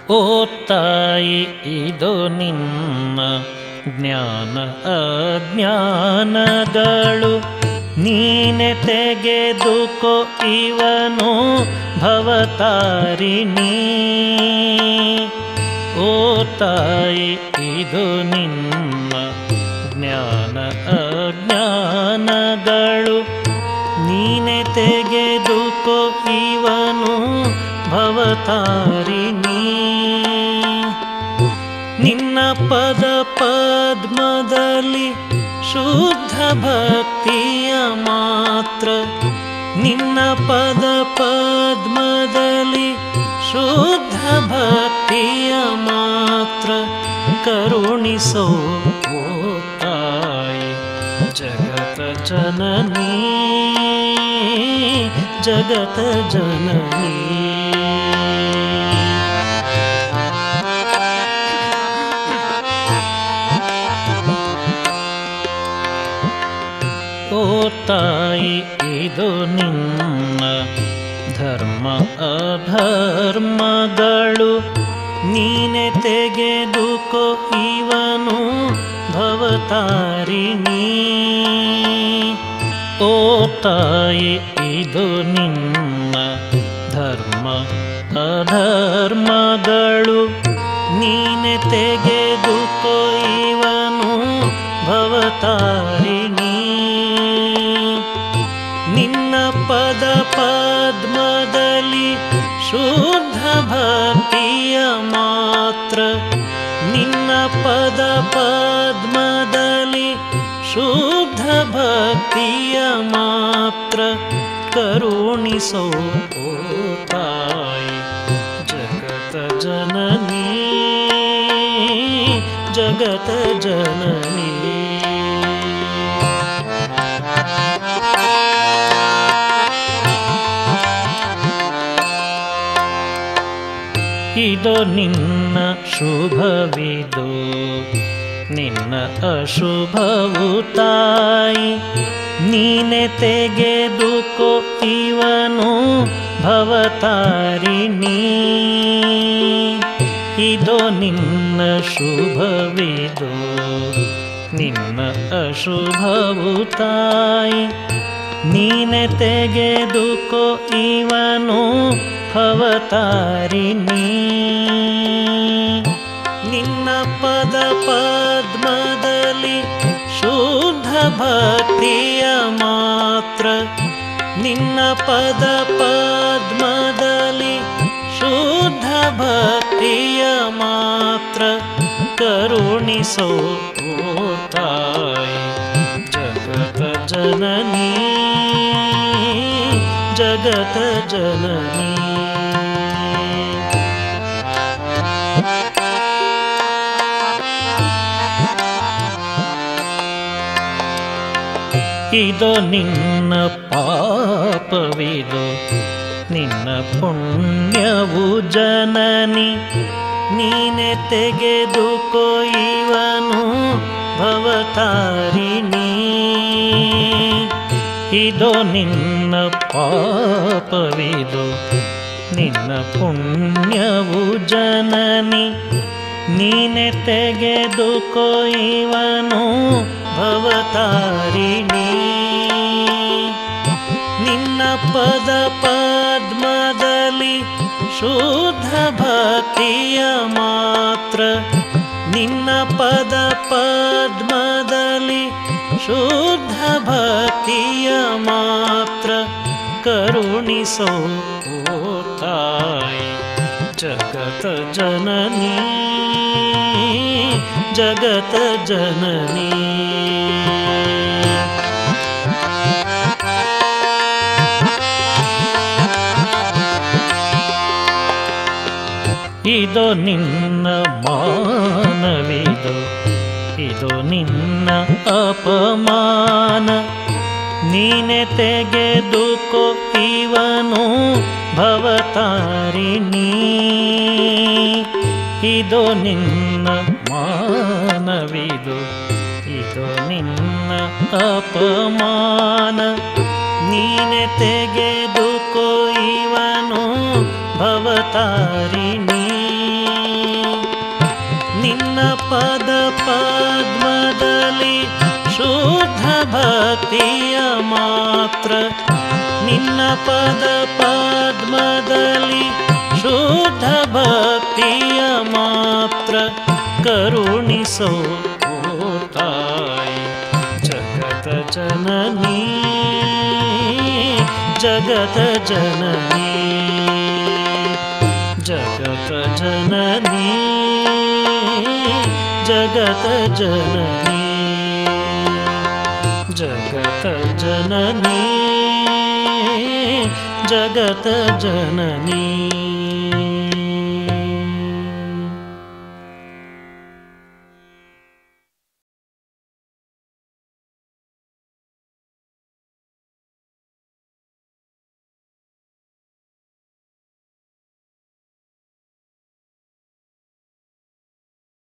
ಓ ತಾಯಿ ಇದು ನಿನ್ನ ಜ್ಞಾನ ಅಜ್ಞಾನಗಳು ನೀನೆ ತೆಗೆದುಕೋ ಇವನು ಭವತಾರಿಣಿ ಓ ತಾಯಿ ಇದು ನಿನ್ನ ಜ್ಞಾನ ಅಜ್ಞಾನಗಳು ನೀನೆ ತೆಗೆದುಕೋ ಇವನು ಭವತಾರಿಣಿ ನಿನ್ನ ಪದ ಪದ್ಮದಲ್ಲಿ ಶುದ್ಧ ಭಕ್ತಿಯ ಮಾತ್ರ ನಿನ್ನ ಪದ ಪದ್ಮದಲ್ಲಿ ಶುದ್ಧ ಭಕ್ತಿಯ ಮಾತ್ರ ಕರುಣಿಸೋ ಓ ತಾಯಿ ಜಗತ ಜನನೀ ಜಗತ ಜನನೀ ಓ ತಾಯಿ ಇದು ನಿನ್ನ ಧರ್ಮ ಅಧರ್ಮಗಳು ನೀನೆ ತೆಗೆದುಕೋ ಇವನು ಭವತಾರಿಣಿ ಓ ತಾಯಿ ಇದು ನಿನ್ನ ಧರ್ಮ ಅಧರ್ಮಗಳು ನೀನೆ ತೆಗೆದುಕೋ ಇವನು ಭವತಾರಿಣಿ ನಿನ್ನ ಪದ ಪದ್ಮದಲ್ಲಿ ಶುದ್ಧ ಭಕ್ತಿಯ ಮಾತ್ರ ನಿನ್ನ ಪದ ಪದ್ಮದಲ್ಲಿ ಶುದ್ಧ ಭಕ್ತಿಯ ಮಾತ್ರ ಕರುಣಿಸೋ ಓ ತಾಯಿ ಜಗತ ಜನನೀ ಜಗತ ಜನನೀ ಇದು ನಿನ್ನ ಶುಭವಿದು ನಿನ್ನ ಅಶುಭವು ತಾಯಿ ನೀನೆ ತೆಗೆದುಕೋ ಇವನು ಭವತಾರಿಣಿ ಇದು ನಿನ್ನ ಶುಭವಿದು ನಿನ್ನ ಅಶುಭವು ತಾಯಿ ನೀನೆ ತೆಗೆದುಕೋ ಇವನು ಭವತಾರಿಣಿ ನಿನ್ನ ಪದ ಪದ್ಮದಲ್ಲಿ ಶುದ್ಧ ಭಕ್ತಿಯ ಮಾತ್ರ ನಿನ್ನ ಪದ ಪದ್ಮದಲ್ಲಿ ಶುದ್ಧ ಭಕ್ತಿಯ ಮಾತ್ರ ಕರುಣಿಸೋ ಓ ತಾಯಿ ಜಗತ ಜನನೀ ಜಗತ ಜನನೀ ಇದು ನಿನ್ನ ಪಾಪವಿದು ನಿನ್ನ ಪುಣ್ಯವು ಜನನಿ ನೀನೆ ತೆಗೆದುಕೋ ಇವನು ಭವತಾರಿಣಿ ಇದು ನಿನ್ನ ಪಾಪವಿದು ನಿನ್ನ ಪುಣ್ಯವು ಜನನಿ ನೀನೆ ತೆಗೆದುಕೋ ಇವನು ಭವತಾರಿಣಿ ನಿನ್ನ ಪದ ಪದ್ಮದಲ್ಲಿ ಶುದ್ಧ ಭಕ್ತಿಯ ಮಾತ್ರ ನಿನ್ನ ಪದ ಪದ್ಮದಲ್ಲಿ ಶುದ್ಧ ಭಕ್ತಿಯ ಮಾತ್ರ ಕರುಣಿಸೋ ಓ ತಾಯಿ ಜಗತ ಜನನೀ ಜಗತ ಜನನೀ ಇದು ನಿನ್ನ ಮಾನವಿದು ಇದು ನಿನ್ನ ಅಪಮಾನ ನೀನೆ ತೆಗೆದುಕೋ ಇವನು ಭವತಾರಿಣಿ ಇದು ನಿನ್ನ ಮಾನವಿದು ಇದು ನಿನ್ನ ಅಪಮಾನ ನೀನೆ ತೆಗೆದುಕೋ ಇವನು ಭವತಾರಿಣಿ ಪದ ಪದ್ಮದಲ್ಲಿ ಶುದ್ಧ ಭಕ್ತಿಯ ಮಾತ್ರ ನಿನ್ನ ಪದ ಪದ್ಮದಲ್ಲಿ ಶುದ್ಧ ಭಕ್ತಿಯ ಮಾತ್ರ ಕರುಣಿಸೋ ಓ ತಾಯಿ ಜಗತ ಜನನೀ ಜಗತ ಜನನೀ ಜಗತ ಜನನೀ ಜಗತ ಜನನೀ ಜಗತ ಜನನೀ ಜಗತ ಜನನೀ